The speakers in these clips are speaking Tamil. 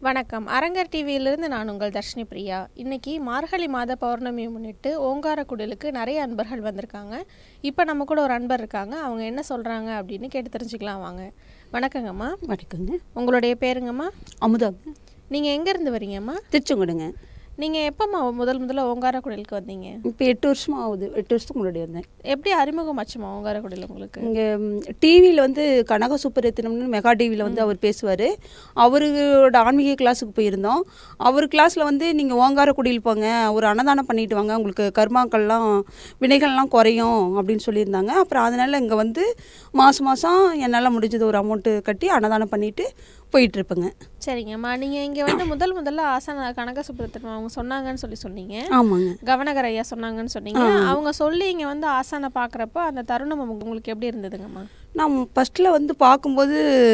வணக்கம் அரங்கர் டிவியிலிருந்து நான் உங்கள் தர்ஷினி பிரியா இன்னைக்கு மார்கழி மாத பௌர்ணமியை முன்னிட்டு ஓங்காரக்குடிலுக்கு நிறைய அன்பர்கள் வந்திருக்காங்க இப்போ நம்ம கூட ஒரு அன்பர் இருக்காங்க அவங்க என்ன சொல்கிறாங்க அப்படின்னு கேட்டு தெரிஞ்சுக்கலாம் வாங்க வணக்கங்கம்மா வணக்கங்க உங்களுடைய பேருங்கம்மா அமுதாங்க நீங்கள் எங்கேருந்து வரீங்கம்மா திருச்செங்கோடுங்க நீங்கள் எப்போம்மா முதல் முதல்ல ஓங்காரக்குடிலுக்கு வந்தீங்க இப்போ எட்டு வருஷமாக ஆகுது எட்டு வருஷத்துக்கு முன்னாடி வந்தேன் எப்படி அறிமுகமாச்சுமா ஓங்காரக்குடியில் உங்களுக்கு இங்கே டிவியில் வந்து கனக சுப்பரத்தினம்னு மெகா டிவியில் வந்து அவர் பேசுவார் அவரோட ஆன்மீக கிளாஸுக்கு போயிருந்தோம் அவர் கிளாஸில் வந்து நீங்கள் ஓங்காரக்குடியில் போங்க ஒரு அன்னதானம் பண்ணிட்டு வாங்க உங்களுக்கு கர்மாக்கள்லாம் வினைகள்லாம் குறையும் அப்படின்னு சொல்லியிருந்தாங்க அப்புறம் அதனால் இங்கே வந்து மாதம் மாதம் என்னால் முடிஞ்சது ஒரு அமௌண்ட்டு கட்டி அன்னதானம் பண்ணிட்டு போயிட்டுருப்பேங்க சரிங்கம்மா நீங்கள் இங்கே வந்து முதல் முதல்ல ஆசன கனக சுப்ரத்தன் அவங்க சொன்னாங்கன்னு சொல்லி சொன்னீங்க ஆமாங்க கவனகர் ஐயா சொன்னாங்கன்னு சொன்னீங்க அவங்க சொல்லி இங்கே வந்து ஆசானை பார்க்குறப்ப அந்த தருணம் உங்களுக்கு எப்படி இருந்ததுங்கம்மா நான் ஃபஸ்ட்டில் வந்து பார்க்கும்போது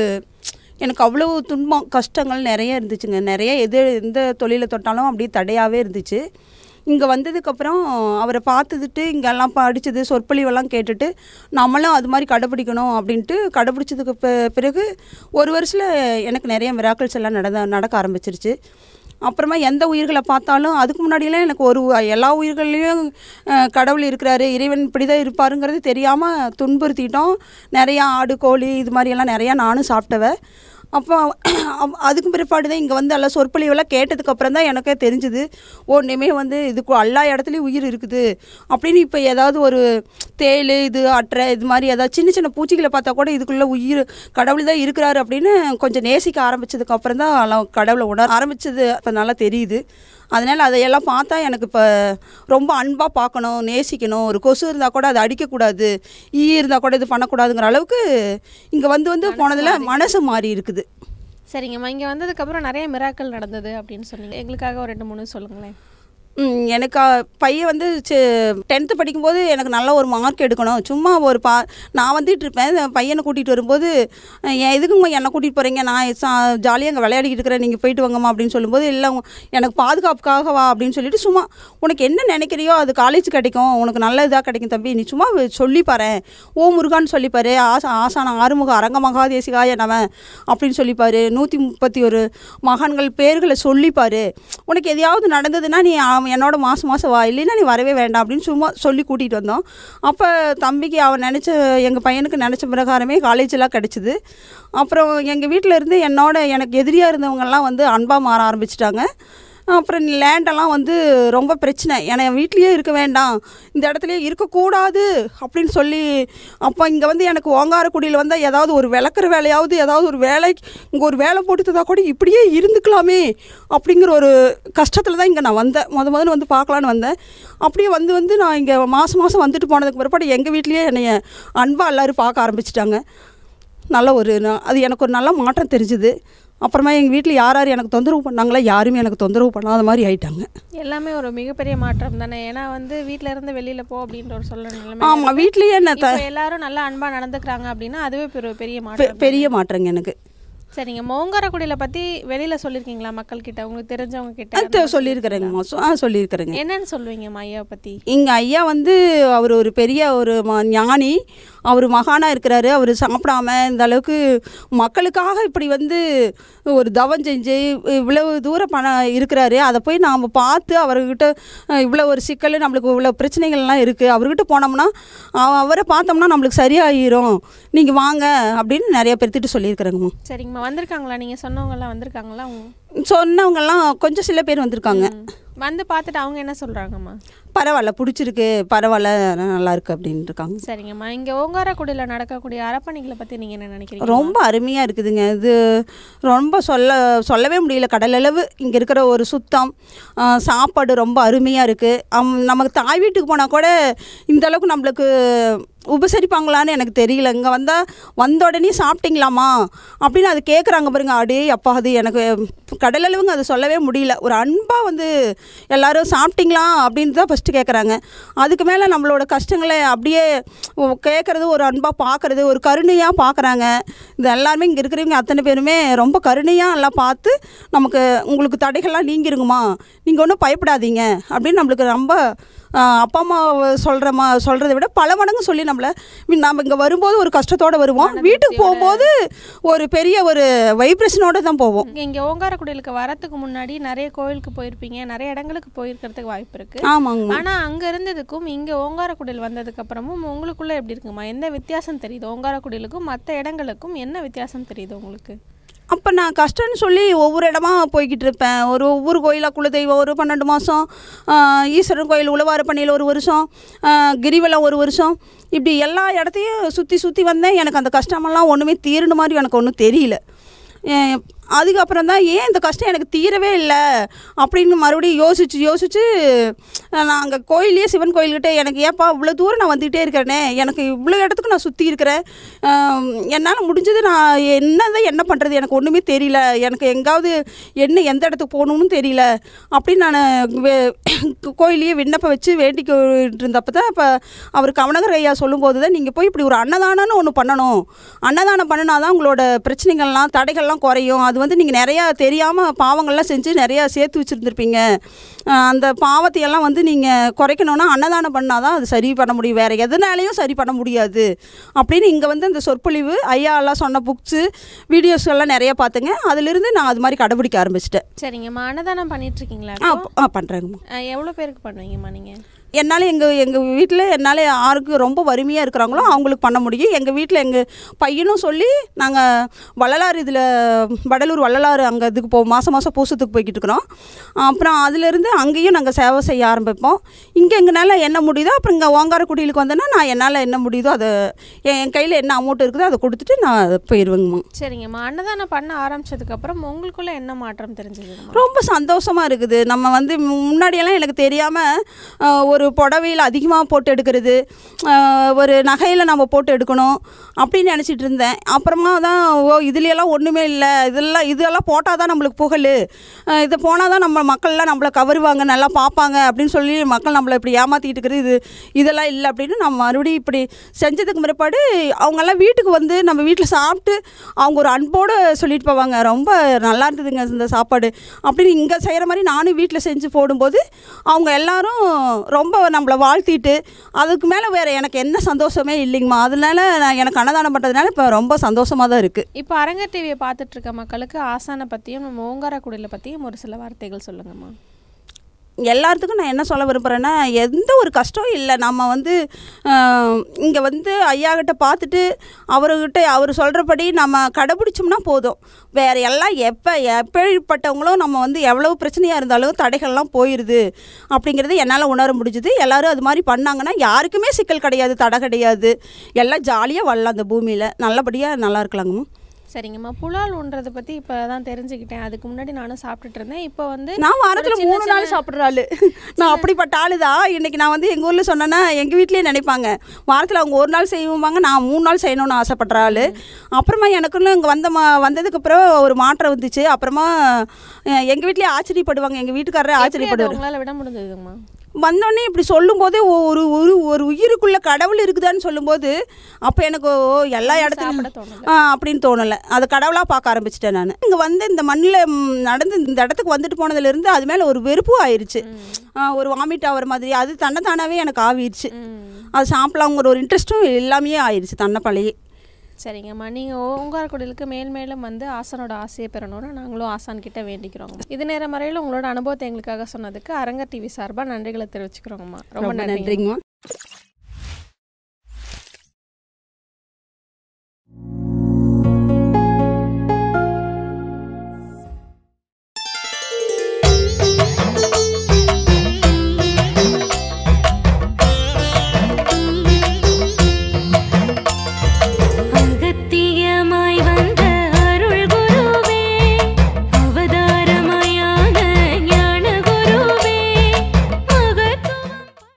எனக்கு அவ்வளோ துன்பம் கஷ்டங்கள் நிறைய இருந்துச்சுங்க நிறைய எது எந்த தொழிலை தொட்டாலும் அப்படியே தடையாகவே இருந்துச்சு இங்கே வந்ததுக்கப்புறம் அவரை பார்த்துட்டு இங்கெல்லாம் படித்தது சொற்பொழிவெல்லாம் கேட்டுட்டு நம்மளும் அது மாதிரி கடைப்பிடிக்கணும் அப்படின்ட்டு கடைப்பிடிச்சதுக்கு பி- பிறகு ஒரு வருஷத்தில் எனக்கு நிறைய மிராக்கிள்ஸ் எல்லாம் நடந்த நடக்க ஆரம்பிச்சிருச்சு அப்புறமா எந்த உயிர்களை பார்த்தாலும் அதுக்கு முன்னாடியெல்லாம் எனக்கு ஒரு எல்லா உயிர்கள்லேயும் அஹ், கடவுள் இருக்கிறாரு இறைவன் இப்படி தான் இருப்பாருங்கிறது தெரியாமல் துன்புறுத்திட்டோம் நிறையா ஆடு கோழி இது மாதிரியெல்லாம் நிறையா நானும் சாப்பிட்டவ அப்போ அவ்- அதுக்கு பிற்பாடு தான் இங்கே வந்து எல்லாம் சொற்பொழிவெல்லாம் கேட்டதுக்கப்புறம் தான் எனக்கே தெரிஞ்சுது ஓ இனிமே வந்து இதுக்கு எல்லா இடத்துலையும் உயிர் இருக்குது அப்படின்னு இப்போ ஏதாவது ஒரு தேள் இது அட்டை இது மாதிரி ஏதாவது சின்ன சின்ன பூச்சிகளை பார்த்தா கூட இதுக்குள்ளே உயிர் கடவுள் தான் இருக்கிறாரு அப்படின்னு கொஞ்சம் நேசிக்க ஆரம்பிச்சதுக்கு அப்புறம் தான் எல்லாம் கடவுளை உணர ஆரம்பிச்சது இப்போ நல்லா தெரியுது அதனால் அதையெல்லாம் பார்த்தா எனக்கு இப்போ ரொம்ப அன்பாக பார்க்கணும் நேசிக்கணும் ஒரு கொசு இருந்தால் கூட அதை அடிக்கக்கூடாது ஈ இருந்தால் கூட இது பண்ணக்கூடாதுங்கிற அளவுக்கு இங்கே வந்து வந்து போனதில் மனசு மாறி இருக்குது சரிங்கம்மா இங்கே வந்ததுக்கப்புறம் நிறைய மிராக்கள் நடந்தது அப்படின்னு சொன்னீங்க எங்களுக்காக ஒரு ரெண்டு மூணு சொல்லுங்களேன் ம், எனக்கு அ, பையன் வந்து டென்த்து படிக்கும்போது எனக்கு நல்ல ஒரு மார்க் எடுக்கணும் சும்மா ஒரு பா நான் வந்துட்டு இருப்பேன் இந்த பையனை கூட்டிகிட்டு வரும்போது அஹ், ஏன் எதுக்குங்க என்னை கூட்டிகிட்டு போகிறீங்க நான் ஜாலியாக அங்கே விளையாடிக்கிட்டு இருக்கிறேன் நீங்கள் போயிட்டு வாங்கம்மா அப்படின்னு சொல்லும்போது இல்லை உ- எனக்கு பாதுகாப்புக்காக வா அப்படின்னு சொல்லிட்டு சும்மா உனக்கு என்ன நினைக்கிறியோ அது காலேஜ் கிடைக்கும் உனக்கு நல்ல இதாக கிடைக்கும் தம்பி நீ சும்மா சொல்லி பாரு ஓ முருகான்னு சொல்லிப்பாரு ஆசா ஆசான ஆறுமுக அரங்க மகாதேசிகாய நம அப்படின்னு சொல்லிப்பாரு நூற்றி முப்பத்தி ஒரு மகான்கள் பேர்களை சொல்லிப்பாரு உனக்கு எதையாவது நடந்ததுன்னா நீ அவன் என்னோட மாதம் மாதம் வா இல்லைன்னா நீ வரவே வேண்டாம் அப்படின்னு சும்மா சொல்லி கூட்டிகிட்டு வந்தோம் அப்போ தம்பிக்கு அவன் நினச்ச எங்கள் பையனுக்கு நினச்ச பிரகாரமே காலேஜெல்லாம் கிடச்சிது அப்புறம் எங்கள் வீட்டில் இருந்து என்னோட எனக்கு எதிரியாக இருந்தவங்கெல்லாம் வந்து அன்பாக மாற ஆரம்பிச்சிட்டாங்க அப்புறம் லேண்டெல்லாம் வந்து ரொம்ப பிரச்சனை ஏன்னா என் வீட்லேயே இருக்க வேண்டாம் இந்த இடத்துலயே இருக்கக்கூடாது அப்படின்னு சொல்லி அப்போ இங்கே வந்து எனக்கு ஓங்காரக்குடியில் வந்தால் ஏதாவது ஒரு விளக்குற வேலையாவது ஏதாவது ஒரு வேலை இங்கே ஒரு வேலை போட்டு தந்தா கூட இப்படியே இருந்துக்கலாமே அப்படிங்கிற ஒரு கஷ்டத்தில் தான் இங்கே நான் வந்தேன் முத முதல்ல வந்து பார்க்கலான்னு வந்தேன் அப்படியே வந்து வந்து நான் இங்கே மாதம் மாதம் வந்துட்டு போனதுக்கு பிற்பாடு எங்கள் வீட்லேயே என்னைய அன்பாக எல்லோரும் பார்க்க ஆரம்பிச்சிட்டாங்க நல்ல ஒரு ந- அது எனக்கு ஒரு நல்ல மாற்றம் தெரிஞ்சுது அப்புறமா எங்கள் வீட்டில் யார் யார் எனக்கு தொந்தரவு பண்ணாங்களோ யாருமே எனக்கு தொந்தரவு பண்ணாத மாதிரி ஆயிட்டாங்க எல்லாமே ஒரு மிகப்பெரிய மாற்றம் தானே ஏன்னா வந்து வீட்ல இருந்து வெளியில போ அப்படின்ற ஒரு சொல்ல நிலைமை ஆமாம் வீட்லேயே என்ன த இப்போ எல்லாரும் நல்லா அன்பா நடந்துக்கிறாங்க அப்படின்னா அதுவே பெரு- பெரிய பெ- மாற்றம் பெரிய மாற்றங்க எனக்கு சரிங்க மோங்காரக்குடியில பத்தி வெளியில சொல்லியிருக்கீங்களா மக்கள் கிட்ட உங்களுக்கு தெரிஞ்சவங்க கிட்ட அது சொல்லியிருக்கிறேங்கம்மா சொ- ஆ சொல்லியிருக்கிறேங்க என்னன்னு சொல்லுவீங்கம்மா ஐயாவை பத்தி இங்கே ஐயா வந்து அவர் ஒரு பெரிய ஒரு ம ஞானி அவர் மகானாக இருக்கிறாரு அவர் சாப்பிடாம இந்த அளவுக்கு மக்களுக்காக இப்படி வந்து ஒரு தவம் செஞ்சு இவ்வளவு தூரம் பணம் இருக்கிறாரு அதை போய் நாம் பார்த்து அவர்கிட்ட அஹ், இவ்வளோ ஒரு சிக்கல் நம்மளுக்கு இவ்வளோ பிரச்சனைகள்லாம் இருக்குது அவர்கிட்ட போனோம்னா அவ- அவரை பார்த்தோம்னா நம்மளுக்கு சரியாயிரும் நீங்கள் வாங்க அப்படின்னு நிறைய பேர்த்திட்டு சொல்லியிருக்கிறேங்கம்மா சரிங்கம்மா வந்திருக்காங்களா நீங்க சொன்னவங்க எல்லாம் வந்திருக்காங்களா அவங்க சொன்னவங்கெல்லாம் கொஞ்சம் சில பேர் வந்திருக்காங்க ம். வந்து பார்த்துட்டு அவங்க என்ன சொல்றாங்கம்மா பரவாயில்ல பிடிச்சிருக்கு பரவாயில்ல நல்லா இருக்கு அப்படின்னு இருக்காங்க சரிங்கம்மா இங்க ஓங்காரக்குடியில நடக்கக்கூடிய அறப்பணிகளை பத்தி நீங்க என்ன நினைக்கிறீங்க ரொம்ப அருமையாக இருக்குதுங்க இது ரொம்ப சொல்ல சொல்லவே முடியல கடலளவு இங்கே இருக்கிற ஒரு சுத்தம் ஆ, சாப்பாடு ரொம்ப அருமையாக இருக்குது நமக்கு தாய் வீட்டுக்கு போனால் கூட இந்த அளவுக்கு நம்மளுக்கு உபசரிப்பாங்களான்னு எனக்கு தெரியல இங்கே வந்தால் வந்த உடனே சாப்பிட்டீங்களாமா அப்படின்னு அது கேட்குறாங்க பாருங்க அடே அப்பா அது எனக்கு கடலளவுங்க அது சொல்லவே முடியல ஒரு அன்பாக வந்து எல்லாரும் சாப்பிட்டீங்களா அப்படின்னு தான் ஃபஸ்ட்டு கேட்குறாங்க அதுக்கு மேலே நம்மளோட கஷ்டங்களை அப்படியே கேட்குறது ஒரு அன்பாக பார்க்குறது ஒரு கருணையாக பார்க்குறாங்க இது எல்லாருமே இங்கே இருக்கிறவங்க அத்தனை பேருமே ரொம்ப கருணையாக எல்லாம் பார்த்து நமக்கு உங்களுக்கு தடைகள்லாம் நீங்கிருங்கம்மா நீங்கள் ஒன்றும் பயப்படாதீங்க அப்படின்னு நம்மளுக்கு ரொம்ப ஆஹ் அப்பா அம்மா சொல்கிற மா சொல்கிறத விட பல மடங்கு சொல்லி நம்மளை நம்ம இங்கே வரும்போது ஒரு கஷ்டத்தோடு வருவோம் வீட்டுக்கு போகும்போது ஒரு பெரிய ஒரு வைப்ரேஷனோட தான் போவோம் இங்கே ஓங்காரக்குடிலுக்கு வரத்துக்கு முன்னாடி நிறைய கோயிலுக்கு போயிருப்பீங்க நிறைய இடங்களுக்கு போயிருக்கிறதுக்கு வாய்ப்பு இருக்கு ஆமாங்க ஆனா அங்க இருந்ததுக்கும் இங்க ஓங்காரக்குடில் வந்ததுக்கு அப்புறமும் உங்களுக்குள்ள எப்படி இருக்குமா என்ன வித்தியாசம் தெரியுது ஓங்காரக்குடிலுக்கும் மற்ற இடங்களுக்கும் என்ன வித்தியாசம் தெரியுது உங்களுக்கு அப்போ நான் கஷ்டம்னு சொல்லி ஒவ்வொரு இடமா போய்கிட்டு இருப்பேன் ஒரு ஒவ்வொரு கோயிலாக குலதெய்வம் ஒரு பன்னெண்டு மாதம் ஈஸ்வரன் கோயில் உழவாரப்பண்ணியில் ஒரு வருஷம் ஆஹ் கிரிவலம் ஒரு வருஷம் இப்படி எல்லா இடத்தையும் சுற்றி சுற்றி வந்தேன் எனக்கு அந்த கஷ்டமெல்லாம் ஒன்றுமே தீருன மாதிரி எனக்கு ஒன்றும் தெரியல ஏன் அதுக்கப்புறம் தான் ஏன் இந்த கஷ்டம் எனக்கு தீரவே இல்லை அப்படின்னு மறுபடியும் யோசிச்சு யோசிச்சு நான் அங்கே கோயிலே சிவன் கோயில்கிட்ட எனக்கு ஏப்பா இவ்வளோ தூரம் நான் வந்துக்கிட்டே இருக்கிறேனே எனக்கு இவ்வளோ இடத்துக்கு நான் சுற்றி இருக்கிறேன் என்னால் முடிஞ்சது நான் என்னதான் என்ன பண்ணுறது எனக்கு ஒன்றுமே தெரியல எனக்கு எங்காவது என்ன எந்த இடத்துக்கு போகணும்னு தெரியல அப்படின்னு நான் கோயிலையே விண்ணப்பம் வச்சு வேண்டிக்கிட்டு இருந்தப்போ தான் இப்போ அவர் கவனகர் ஐயா சொல்லும்போது தான் நீங்கள் போய் இப்படி ஒரு அன்னதானம்னு ஒன்று பண்ணணும் அன்னதானம் பண்ணினா தான் உங்களோட பிரச்சனைகள்லாம் தடைகள்லாம் குறையும் அது வந்து நீங்கள் நிறையா தெரியாமல் பாவங்கள்லாம் செஞ்சு நிறையா சேர்த்து வச்சுருந்துருப்பீங்க அந்த பாவத்தையெல்லாம் வந்து நீங்கள் குறைக்கணும்னா அன்னதானம் பண்ணால் தான் அது சரி பண்ண முடியும் வேறு எதனாலையும் சரி பண்ண முடியாது அப்படின்னு இங்கே வந்து அந்த சொற்பொழிவு ஐயா எல்லாம் சொன்ன புக்ஸு வீடியோஸ் எல்லாம் நிறைய பார்த்துங்க அதிலிருந்து நான் அது மாதிரி கடைபிடிக்க ஆரம்பிச்சிட்டேன் சரிங்கம்மா அன்னதானம் பண்ணிட்டு இருக்கீங்களா ஆ ஆ பண்ணுறேங்கம்மா எவ்வளோ பேருக்கு பண்ணுவீங்கம்மா நீங்க என்னால் எங்கள் எங்கள் வீட்டில் என்னால் யாருக்கு ரொம்ப வறுமையாக இருக்கிறாங்களோ அவங்களுக்கு பண்ண முடியும் எங்கள் வீட்டில் எங்கள் பையனும் சொல்லி நாங்கள் வள்ளலார் இதில் வடலூர் வள்ளலார் அங்கே இதுக்கு போ மாதம் மாதம் பூசத்துக்கு போய்கிட்டு இருக்கிறோம் அப்புறம் அதுலேருந்து அங்கேயும் நாங்கள் சேவை செய்ய ஆரம்பிப்போம் இங்கே எங்களால் என்ன முடியுதோ அப்புறம் இங்கே ஓங்காரக்குடியிலுக்கு வந்தேன்னா நான் என்னால் என்ன முடியுதோ அதை என் என் கையில் என்ன அமௌண்ட் இருக்குதோ அதை கொடுத்துட்டு நான் போயிடுவேங்கம்மா சரிங்கம்மா அன்னதானம் பண்ண ஆரம்பிச்சதுக்கு அப்புறம் உங்களுக்குள்ள என்ன மாற்றம் தெரிஞ்சதுங்கம்மா ரொம்ப சந்தோஷமாக இருக்குது நம்ம வந்து மு- முன்னாடியெல்லாம் எனக்கு தெரியாமல் ஒரு புடவையில் அதிகமாக போட்டு எடுக்கிறது ஆஹ் ஒரு நகையில் நம்ம போட்டு எடுக்கணும் அப்படின்னு நினச்சிட்டு இருந்தேன் அப்புறமா தான் ஓ இதுலையெல்லாம் ஒன்றுமே இல்லை இதெல்லாம் இதெல்லாம் போட்டால் தான் நம்மளுக்கு புகழ் ஆஹ் இது போனால் தான் நம்ம மக்கள்லாம் நம்மளை கவருவாங்க நல்லா பார்ப்பாங்க அப்படின்னு சொல்லி மக்கள் நம்மளை இப்படி ஏமாற்றிட்டு இருக்கிறது இது இதெல்லாம் இல்லை அப்படின்னு நம்ம மறுபடியும் இப்படி செஞ்சதுக்கு பிற்பாடு அவங்கெல்லாம் வீட்டுக்கு வந்து நம்ம வீட்டில் சாப்பிட்டு அவங்க ஒரு அன்போடு சொல்லிட்டு போவாங்க ரொம்ப நல்லா இருந்ததுங்க இந்த சாப்பாடு அப்படின்னு இங்கே செய்கிற மாதிரி நானும் வீட்டில் செஞ்சு போடும்போது அவங்க எல்லாரும் ரொம்ப நம்மளை வாழ்த்திட்டு அதுக்கு மேலே வேறு எனக்கு என்ன சந்தோஷமே இல்லைங்கம்மா அதனால நான் எனக்கு அன்னதானம் பண்ணுறதுனால இப்போ ரொம்ப சந்தோஷமாக தான் இருக்குது இப்போ அரங்க டிவியை பார்த்துட்டு இருக்க மக்களுக்கு ஆசானை பற்றியும் நம்ம ஓங்காரக்குடியில் பற்றியும் ஒரு சில வார்த்தைகள் சொல்லுங்கம்மா எல்லாத்துக்கும் நான் என்ன சொல்ல விரும்புகிறேன்னா எந்த ஒரு கஷ்டம் இல்லை நம்ம வந்து இங்கே வந்து ஐயா கிட்ட பார்த்துட்டு அவர்கிட்ட அவர் சொல்கிறபடி நம்ம கடைபிடிச்சோம்னா போதும் வேறு எல்லாம் எப்போ எப்படிப்பட்டவங்களும் நம்ம வந்து எவ்வளவு பிரச்சனையாக இருந்தாலும் தடைகள்லாம் போயிடுது அப்படிங்கிறது என்னால் உணர முடிஞ்சுது எல்லாரும் அது மாதிரி பண்ணாங்கன்னா யாருக்குமே சிக்கல் கிடையாது தடை கிடையாது எல்லாம் ஜாலியாக வாழலாம் அந்த பூமியில் நல்லபடியாக நல்லா இருக்கலாங்கம்மா சரிங்கம்மா புலால் உண்றதை பற்றி இப்போ தான் தெரிஞ்சுக்கிட்டேன் அதுக்கு முன்னாடி நானும் சாப்பிட்டுட்டு இருந்தேன் இப்போ வந்து நான் வாரத்தில் மூணு நாள் சாப்பிட்ற ஆளு நான் அப்படிப்பட்ட ஆளு தான் இன்னைக்கு நான் வந்து எங்கள் ஊரில் சொன்னேன்னா எங்கள் வீட்லேயே நினைப்பாங்க வாரத்தில் அவங்க ஒரு நாள் செய்வாங்க நான் மூணு நாள் செய்யணும்னு ஆசைப்படுற ஆளு அப்புறமா எனக்குன்னு இங்கே வந்த மா வந்ததுக்கு அப்புறம் ஒரு மாற்றம் வந்துச்சு அப்புறமா எங்கள் வீட்லேயே ஆச்சரியப்படுவாங்க எங்கள் வீட்டுக்காரரே எப்படி அதை ஆச்சரியப்படுவார் உங்களால் விட முடிஞ்சதுங்கம்மா வந்தோடனே இப்படி சொல்லும்போதே ஒரு ஒரு ஒரு உயிருக்குள்ள கடவுள் இருக்குதான்னு சொல்லும்போது அப்போ எனக்கு ஓ, எல்லா இடத்துலையும் சாப்பிட தோணுது ஆ அப்படின்னு தோணலை அது கடவுளாக பார்க்க ஆரம்பிச்சிட்டேன் நான் இங்கே வந்து இந்த மண்ணில் நடந்து இந்த இடத்துக்கு வந்துட்டு போனதுலேருந்து அது மேலே ஒரு வெறுப்பும் ஆயிடுச்சு ஆ, ஒரு வாமிட் ஆகிற மாதிரி அது தன்னைத்தானாவே எனக்கு ஆவிடுச்சு ம் அது சாப்பிடலாங்கிற ஒரு இன்ட்ரெஸ்ட்டும் எல்லாமே ஆயிடுச்சு தன்னை பழைய சரிங்கம்மா நீங்கள் ஓங்காரக்குடிலுக்கு மேல் மேலும் வந்து ஆசானோட ஆசையை பெறணும்னு நாங்களும் ஆசான் கிட்ட வேண்டிக்கிறோங்க இது நேரம் வரையில் உங்களோட அனுபவத்தை எங்களுக்காக சொன்னதுக்கு அரங்க டிவி சார்பாக நன்றிகளை தெரிவிச்சுக்கிறோங்கம்மா ரொம்ப ரொம்ப நன்றி நன்றிங்கம்மா